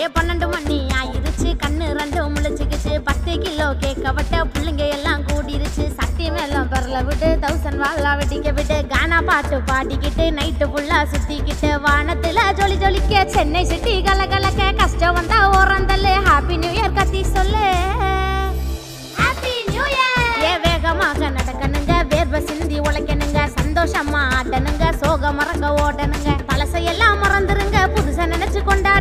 பன்னெண்டு மணி ஆயிருச்சு கண்ணு ரெண்டும் முழிச்சுக்கிச்சு பத்து கிலோ கேக்க வட்ட புள்ளைங்க எல்லாம் கூடிருச்சு சட்டி மேலும் பெறல விட்டு தௌசண்ட் வாழா வெட்டிக்க விட்டு கானா பாட்டு பாடிக்கிட்டு நைட்டு ஃபுல்லா சுத்திக்கிட்டு வானத்துல ஜொலி ஜொலிக்க சென்னை சிட்டி கலகலக்க கஷ்டம் வந்தா ஓரந்தல்லு ஹாப்பி நியூ இயர் கத்தி சொல்லு ஹாப்பி நியூ இயர் ஏ வேகமாக நடக்கணுங்க வேர்வை சிந்தி உழைக்கணுங்க சந்தோஷமா ஆடணுங்க சோக மறக்க ஓடணுங்க பழசையெல்லாம் மறந்துருங்க புதுசா நினைச்சு கொண்டாடுங்க